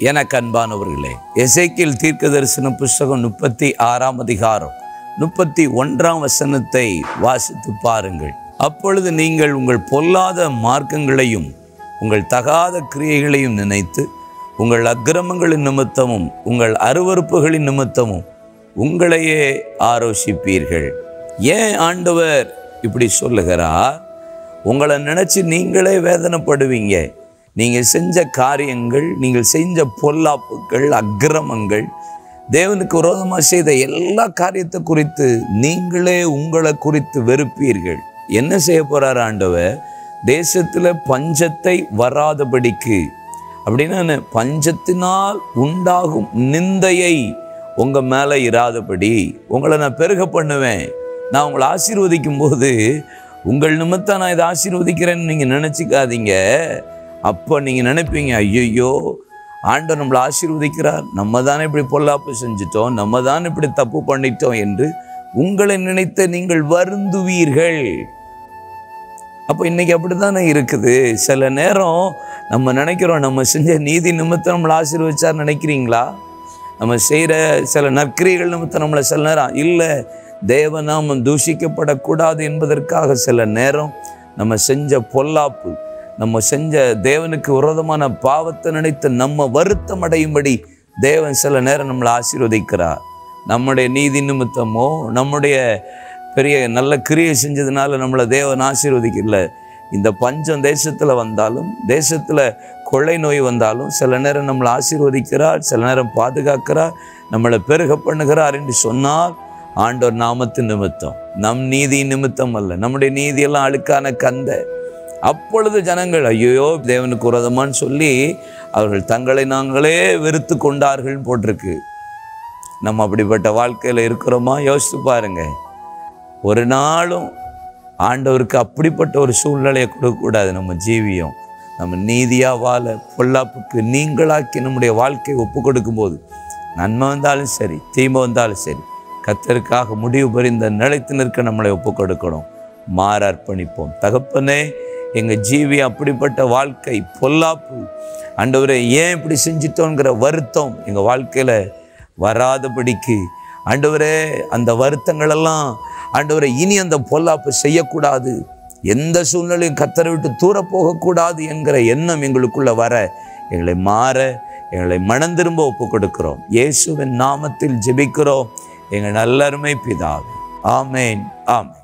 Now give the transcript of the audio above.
எனக்கு அன்பானவர்களே எசேக்கியேல் தீர்க்க தரிசன புஸ்தகம் முப்பத்தி ஆறாம் அதிகாரம் முப்பத்தி ஒன்றாம் வசனத்தை வாசித்து பாருங்கள் அப்பொழுது நீங்கள் உங்கள் பொல்லாத மார்க்கங்களையும் உங்கள் தகாத கிரியைகளையும் நினைத்து உங்கள் அக்கிரமங்களின் நிமித்தமும் உங்கள் அருவருப்புகளின் நிமித்தமும் உங்களையே ஆரோசிப்பீர்கள் ஏன் ஆண்டவர் இப்படி சொல்லுகிறார் உங்களை நினச்சி நீங்களே வேதனைப்படுவீங்க நீங்கள் செஞ்ச காரியங்கள் நீங்கள் செஞ்ச பொல்லாப்புகள் அக்கிரமங்கள் தேவனுக்கு விரோதமாக செய்த எல்லா காரியத்தை குறித்து நீங்களே உங்களை குறித்து வெறுப்பீர்கள் என்ன செய்ய போறார் ஆண்டவர் தேசத்தில் பஞ்சத்தை வராதபடிக்கு அப்படின்னா என்ன? பஞ்சத்தினால் உண்டாகும் நிந்தையை உங்கள் மேலே இராதபடி உங்களை நான் பெருக பண்ணுவேன் நான் உங்களை ஆசீர்வதிக்கும் போது உங்கள் நிமித்தம் நான் இதை ஆசீர்வதிக்கிறேன்னு நீங்கள் நினச்சிக்காதீங்க அப்போ நீங்கள் நினைப்பீங்க ஐயையோ ஆண்டவர் நம்மளை ஆசீர்வதிக்கிறார் நம்ம தானே இப்படி பொல்லாப்பு செஞ்சிட்டோம் நம்ம தானே இப்படி தப்பு பண்ணிட்டோம் என்று உங்களை நினைத்த நீங்கள் வருந்துவீர்கள் அப்போ இன்னைக்கு அப்படி தானே இருக்குது சில நேரம் நம்ம நினைக்கிறோம் நம்ம செஞ்ச நீதி நிமித்தம் நம்மளை ஆசீர்வதிச்சார் நினைக்கிறீங்களா நம்ம செய்கிற சில நற்கிரிகள் நிமித்தம் நம்மளை சில நேரம் இல்லை தேவநாமம் தூஷிக்கப்படக்கூடாது என்பதற்காக சில நேரம் நம்ம செஞ்ச பொல்லாப்பு நம்ம செஞ்ச தேவனுக்கு விரோதமான பாவத்தை நினைத்து நம்ம வருத்தம் அடையும்படி தேவன் சில நேரம் நம்மளை ஆசீர்வதிக்கிறார் நம்முடைய நீதி நிமித்தமோ நம்முடைய பெரிய நல்ல கிரியை செஞ்சதுனால நம்மளை தேவன் ஆசீர்வதிக்கல இந்த பஞ்சம் தேசத்தில் வந்தாலும் தேசத்தில் கொள்ளை நோய் வந்தாலும் சில நேரம் நம்மளை ஆசீர்வதிக்கிறார் சில நேரம் பாதுகாக்கிறார் நம்மளை பெருக பண்ணுகிறார் என்று சொன்னால் ஆண்டவர் நாமத்து நிமித்தம் நம் நீதி நிமித்தம் அல்ல நம்முடைய நீதியெல்லாம் அழுக்கான கந்த அப்பொழுது ஜனங்கள் ஐயோ தேவனுக்கு உரதமான்னு சொல்லி அவர்கள் தங்களை நாங்களே வெறுத்து கொண்டார்கள் போட்டிருக்கு நம்ம அப்படிப்பட்ட வாழ்க்கையில் இருக்கிறோமா யோசித்து பாருங்க ஒரு நாளும் ஆண்டவருக்கு அப்படிப்பட்ட ஒரு சூழ்நிலையை கொடுக்கக்கூடாது நம்ம ஜீவியம் நம்ம நீதியாக வாழ பொல்லாப்புக்கு நீங்களாக்கி நம்முடைய வாழ்க்கையை ஒப்பு கொடுக்கும்போது நன்மை வந்தாலும் சரி தீமை வந்தாலும் சரி கத்தருக்காக முடிவு புரிந்த நிலைத்து நிற்க நம்மளை ஒப்பு கொடுக்கணும் மாற அர்ப்பணிப்போம் தகப்பனே எங்கள் ஜீவி அப்படிப்பட்ட வாழ்க்கை பொல்லாப்பு ஆண்டவரே ஏன் இப்படி செஞ்சிட்டோங்கிற வருத்தம் எங்கள் வாழ்க்கையில் வராதபடிக்கு ஆண்டவரே அந்த வருத்தங்களெல்லாம் ஆண்டவரே இனி அந்த பொல்லாப்பு செய்யக்கூடாது எந்த சூழ்நிலையும் கத்தரை விட்டு தூர போகக்கூடாது என்கிற எண்ணம் எங்களுக்குள்ள வர எங்களை மாற எங்களை மனம் திரும்ப ஒப்பு கொடுக்கிறோம் இயேசுவின் நாமத்தில் ஜெபிக்கிறோம் எங்கள் நல்லருமை பிதாவே ஆமேன் ஆமேன்